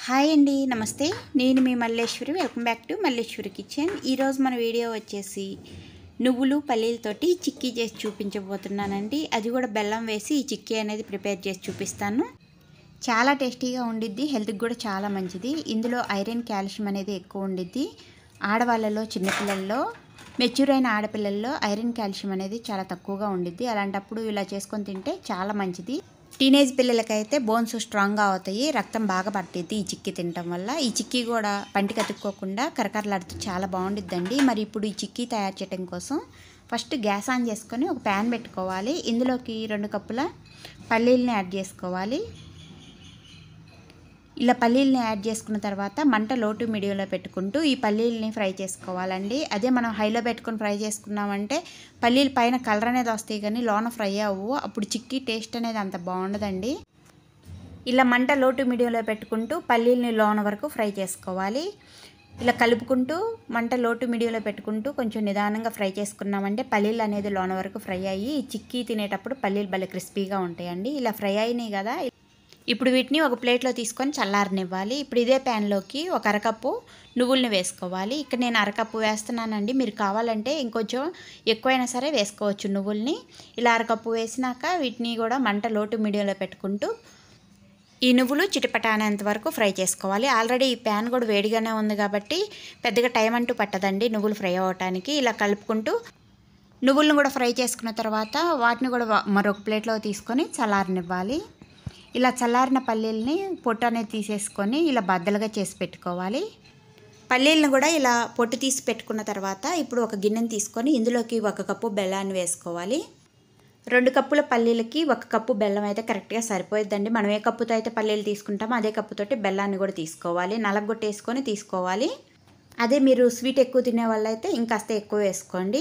hi అండి నమస్తే నేను మీ Malleswari welcome back to Malleswari kitchen ఈరోజు మన వీడియో వచ్చేసి నువ్వులు పల్లీలతోటి చిక్కీ చేసి చూపించబోతున్నానండి అది కూడా బెల్లం వేసి ఈ చిక్కీ అనేది ప్రిపేర్ చేసి చూపిస్తాను చాలా టేస్టీగా ఉండిద్ది హెల్త్కి కూడా చాలా మంచిది ఇందులో ఐరన్ కాల్షియం అనేది ఎక్కువ ఉండిద్ది ఆడవాళ్ళలో చిన్నపిల్లల్లో మెచ్యూర్ అయిన ఆడపిల్లల్లో ఐరన్ కాల్షియం అనేది చాలా తక్కువగా ఉండిద్ది అలాంటప్పుడు ఇలా చేసుకొని తింటే చాలా మంచిది టీనేజ్ పిల్లలకైతే బోన్స్ స్ట్రాంగ్గా అవుతాయి రక్తం బాగా పట్టిద్ది ఈ చిక్కీ తినటం వల్ల ఈ చిక్కీ కూడా పంటికి అతుక్కోకుండా కరకరలాడుతూ చాలా బాగుండిద్దండి మరి ఇప్పుడు ఈ చిక్కీ తయారు చేయడం కోసం ఫస్ట్ గ్యాస్ ఆన్ చేసుకొని ఒక ప్యాన్ పెట్టుకోవాలి ఇందులోకి రెండు కప్పుల పల్లీలని యాడ్ చేసుకోవాలి ఇలా పల్లీలని యాడ్ చేసుకున్న తర్వాత మంట లోటు మీడియంలో పెట్టుకుంటూ ఈ పల్లీలని ఫ్రై చేసుకోవాలండి అదే మనం హైలో పెట్టుకొని ఫ్రై చేసుకున్నామంటే పల్లీల పైన కలర్ అనేది వస్తాయి కానీ లోన ఫ్రై అవ్వు అప్పుడు చిక్కీ టేస్ట్ అనేది అంత బాగుండదండి ఇలా మంట లోటు మీడియంలో పెట్టుకుంటూ పల్లీలని లోన వరకు ఫ్రై చేసుకోవాలి ఇలా కలుపుకుంటూ మంట లోటు మీడియంలో పెట్టుకుంటూ కొంచెం నిదానంగా ఫ్రై చేసుకున్నామంటే పల్లీలు అనేది లోన వరకు ఫ్రై అయ్యి చిక్కీ తినేటప్పుడు పల్లీలు భలే క్రిస్పీగా ఉంటాయండి ఇలా ఫ్రై అయినాయి కదా ఇప్పుడు వీటిని ఒక ప్లేట్లో తీసుకొని చల్లారనివ్వాలి ఇప్పుడు ఇదే ప్యాన్లోకి ఒక అరకప్పు నువ్వుల్ని వేసుకోవాలి ఇక్కడ నేను అరకప్పు వేస్తున్నానండి మీరు కావాలంటే ఇంకొంచెం ఎక్కువైనా సరే వేసుకోవచ్చు నువ్వుల్ని ఇలా అరకప్పు వేసినాక వీటిని కూడా మంట లోటు మీడియంలో పెట్టుకుంటూ ఈ నువ్వులు చిటపటానేంత వరకు ఫ్రై చేసుకోవాలి ఆల్రెడీ ఈ ప్యాన్ కూడా వేడిగానే ఉంది కాబట్టి పెద్దగా టైం అంటూ పట్టదండి నువ్వులు ఫ్రై అవ్వటానికి ఇలా కలుపుకుంటూ నువ్వులను కూడా ఫ్రై చేసుకున్న తర్వాత వాటిని కూడా మరొక ప్లేట్లో తీసుకొని చల్లారనివ్వాలి ఇలా చల్లారిన పల్లీలని పొట్టు అనేది తీసేసుకొని ఇలా బద్దలుగా చేసి పెట్టుకోవాలి పల్లీలను కూడా ఇలా పొట్టు తీసి పెట్టుకున్న తర్వాత ఇప్పుడు ఒక గిన్నెని తీసుకొని ఇందులోకి ఒక కప్పు బెల్లాన్ని వేసుకోవాలి రెండు కప్పుల పల్లీలకి ఒక కప్పు బెల్లం అయితే కరెక్ట్గా సరిపోయిద్దండి మనం ఏ కప్పుతో అయితే పల్లీలు తీసుకుంటామో అదే కప్పుతోటి బెల్లాన్ని కూడా తీసుకోవాలి నలగొట్టేసుకొని తీసుకోవాలి అదే మీరు స్వీట్ ఎక్కువ తినే వాళ్ళైతే ఇంకాస్త ఎక్కువ వేసుకోండి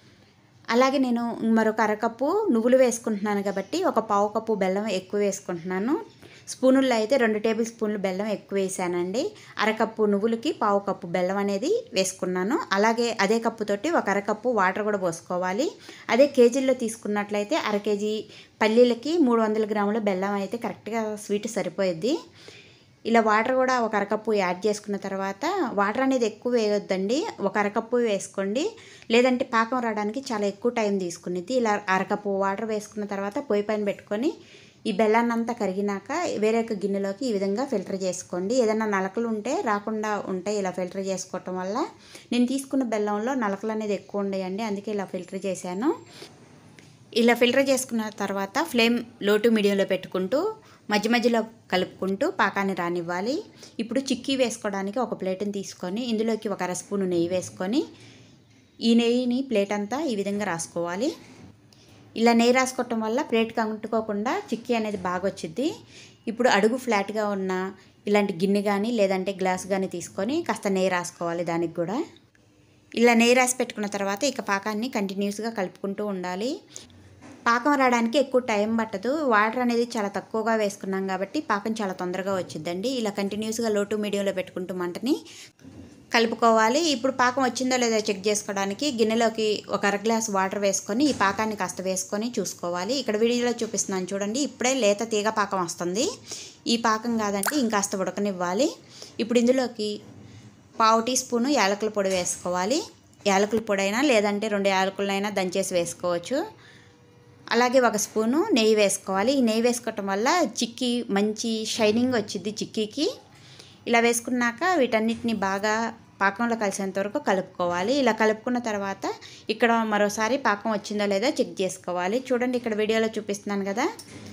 అలాగే నేను మరొక అరకప్పు నువ్వులు వేసుకుంటున్నాను కాబట్టి ఒక పావు కప్పు బెల్లం ఎక్కువ వేసుకుంటున్నాను స్పూనుల్లో అయితే రెండు టేబుల్ స్పూన్లు బెల్లం ఎక్కువ వేసానండి అరకప్పు నువ్వులకి పావు కప్పు బెల్లం అనేది వేసుకున్నాను అలాగే అదే కప్పుతోటి ఒక అరకప్పు వాటర్ కూడా పోసుకోవాలి అదే కేజీల్లో తీసుకున్నట్లయితే అర కేజీ పల్లీలకి మూడు వందల గ్రాముల బెల్లం అయితే కరెక్ట్గా స్వీట్ సరిపోయిద్ది ఇలా వాటర్ కూడా ఒక అరకప్పు యాడ్ చేసుకున్న తర్వాత వాటర్ అనేది ఎక్కువ వేయొద్దండి ఒక అరకప్పు వేసుకోండి లేదంటే పాకం రావడానికి చాలా ఎక్కువ టైం తీసుకునేది ఇలా అరకప్పు వాటర్ వేసుకున్న తర్వాత పొయ్యి పైన పెట్టుకొని ఈ బెల్లాన్ని అంతా కరిగినాక వేరే ఒక గిన్నెలోకి ఈ విధంగా ఫిల్టర్ చేసుకోండి ఏదైనా నలకలు ఉంటే రాకుండా ఉంటాయి ఇలా ఫిల్టర్ చేసుకోవటం వల్ల నేను తీసుకున్న బెల్లంలో నలకలు అనేది ఎక్కువ ఉండేయండి అందుకే ఇలా ఫిల్టర్ చేశాను ఇలా ఫిల్టర్ చేసుకున్న తర్వాత ఫ్లేమ్ లోటు మీడియంలో పెట్టుకుంటూ మధ్య మధ్యలో కలుపుకుంటూ పాకాన్ని రానివ్వాలి ఇప్పుడు చిక్కీ వేసుకోవడానికి ఒక ప్లేట్ని తీసుకొని ఇందులోకి ఒక అర స్పూను నెయ్యి వేసుకొని ఈ నెయ్యిని ప్లేట్ అంతా ఈ విధంగా రాసుకోవాలి ఇలా నెయ్యి రాసుకోవటం వల్ల ప్లేట్కి అంటుకోకుండా చిక్కీ అనేది బాగా వచ్చింది ఇప్పుడు అడుగు ఫ్లాట్గా ఉన్న ఇలాంటి గిన్నె కానీ లేదంటే గ్లాస్ కానీ తీసుకొని కాస్త నెయ్యి రాసుకోవాలి దానికి కూడా ఇలా నెయ్యి రాసి పెట్టుకున్న తర్వాత ఇక పాకాన్ని కంటిన్యూస్గా కలుపుకుంటూ ఉండాలి పాకం రావడానికి ఎక్కువ టైం పట్టదు వాటర్ అనేది చాలా తక్కువగా వేసుకున్నాం కాబట్టి పాకం చాలా తొందరగా వచ్చిందండి ఇలా కంటిన్యూస్గా లోటు మీడియంలో పెట్టుకుంటూ మంటని కలుపుకోవాలి ఇప్పుడు పాకం వచ్చిందో లేదో చెక్ చేసుకోవడానికి గిన్నెలోకి ఒక అర గ్లాస్ వాటర్ వేసుకొని ఈ పాకాన్ని కాస్త వేసుకొని చూసుకోవాలి ఇక్కడ వీడియోలో చూపిస్తున్నాను చూడండి ఇప్పుడే లేత తీగ పాకం వస్తుంది ఈ పాకం కాదండి ఇంకాస్త ఉడకనివ్వాలి ఇప్పుడు ఇందులోకి పావు టీ స్పూను యాలకుల పొడి వేసుకోవాలి యాలకుల పొడి అయినా లేదంటే రెండు యాలకులైనా దంచేసి వేసుకోవచ్చు అలాగే ఒక స్పూను నెయ్యి వేసుకోవాలి ఈ నెయ్యి వేసుకోవటం వల్ల చిక్కీ మంచి షైనింగ్ వచ్చింది చిక్కీకి ఇలా వేసుకున్నాక వీటన్నిటిని బాగా పాకంలో కలిసేంత వరకు కలుపుకోవాలి ఇలా కలుపుకున్న తర్వాత ఇక్కడ మరోసారి పాకం వచ్చిందో లేదో చెక్ చేసుకోవాలి చూడండి ఇక్కడ వీడియోలో చూపిస్తున్నాను కదా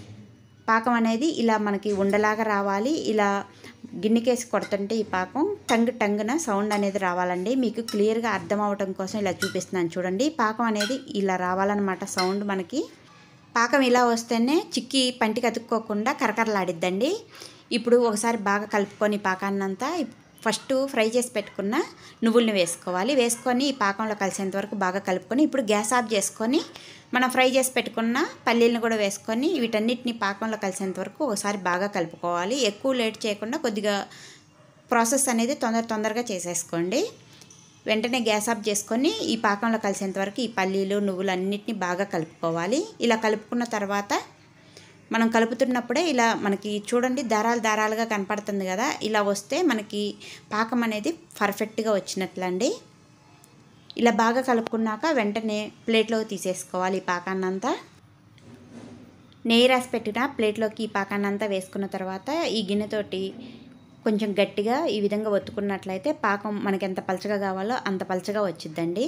పాకం అనేది ఇలా మనకి ఉండలాగా రావాలి ఇలా గిన్నెకేసి కొడుతుంటే ఈ పాకం టంగ్ టంగున సౌండ్ అనేది రావాలండి మీకు క్లియర్గా అర్థం అవటం కోసం ఇలా చూపిస్తున్నాను చూడండి పాకం అనేది ఇలా రావాలన్నమాట సౌండ్ మనకి పాకం ఇలా వస్తేనే చిక్కి పంటికి అతుక్కోకుండా కరకరలాడిద్దండి ఇప్పుడు ఒకసారి బాగా కలుపుకొని పాకాన్నంతా ఫస్ట్ ఫ్రై చేసి పెట్టుకున్న నువ్వుల్ని వేసుకోవాలి వేసుకొని ఈ పాకంలో కలిసేంత వరకు బాగా కలుపుకొని ఇప్పుడు గ్యాస్ ఆఫ్ చేసుకొని మనం ఫ్రై చేసి పెట్టుకున్న పల్లీలను కూడా వేసుకొని వీటన్నిటిని పాకంలో కలిసేంత వరకు ఒకసారి బాగా కలుపుకోవాలి ఎక్కువ లేట్ చేయకుండా కొద్దిగా ప్రాసెస్ అనేది తొందర తొందరగా చేసేసుకోండి వెంటనే గ్యాస్ ఆఫ్ చేసుకొని ఈ పాకంలో కలిసేంత వరకు ఈ పల్లీలు నువ్వులు అన్నిటిని బాగా కలుపుకోవాలి ఇలా కలుపుకున్న తర్వాత మనం కలుపుతున్నప్పుడే ఇలా మనకి చూడండి దారాలు దారాలుగా కనపడుతుంది కదా ఇలా వస్తే మనకి పాకం అనేది పర్ఫెక్ట్గా వచ్చినట్లండి ఇలా బాగా కలుపుకున్నాక వెంటనే ప్లేట్లోకి తీసేసుకోవాలి ఈ పాకాన్నంతా నెయ్యి రాసి పెట్టిన ప్లేట్లోకి ఈ పాకాన్నంతా వేసుకున్న తర్వాత ఈ గిన్నెతోటి కొంచెం గట్టిగా ఈ విధంగా ఒత్తుకున్నట్లయితే పాకం మనకి ఎంత పలచగా కావాలో అంత పలచగా వచ్చిద్దండి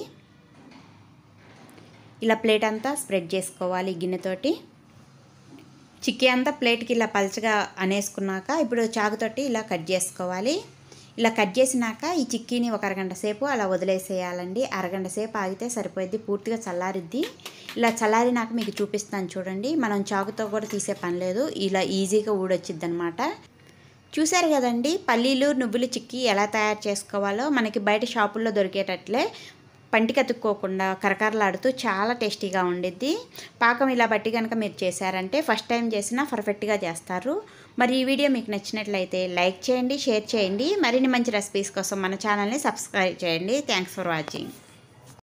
ఇలా ప్లేట్ అంతా స్ప్రెడ్ చేసుకోవాలి ఈ గిన్నెతోటి చిక్కీ అంతా ప్లేట్కి ఇలా పలచగా అనేసుకున్నాక ఇప్పుడు చాకుతోటి ఇలా కట్ చేసుకోవాలి ఇలా కట్ చేసినాక ఈ చిక్కీని ఒక అరగంట సేపు అలా వదిలేసేయాలండి అరగంట సేపు ఆగితే సరిపోద్ది పూర్తిగా చల్లారిద్ది ఇలా చల్లారినాక మీకు చూపిస్తాను చూడండి మనం చాకుతో కూడా తీసే పని లేదు ఇలా ఈజీగా ఊడొచ్చిద్ది అనమాట చూశారు కదండి పల్లీలు నువ్వులు చిక్కీ ఎలా తయారు చేసుకోవాలో మనకి బయట షాపుల్లో దొరికేటట్లే పంటికి అతుక్కోకుండా కరకరలాడుతూ చాలా టేస్టీగా ఉండిద్ది పాకం ఇలా బట్టి కనుక మీరు చేశారంటే ఫస్ట్ టైం చేసినా పర్ఫెక్ట్గా చేస్తారు మరి ఈ వీడియో మీకు నచ్చినట్లయితే లైక్ చేయండి షేర్ చేయండి మరిన్ని మంచి రెసిపీస్ కోసం మన ఛానల్ని సబ్స్క్రైబ్ చేయండి థ్యాంక్స్ ఫర్ వాచింగ్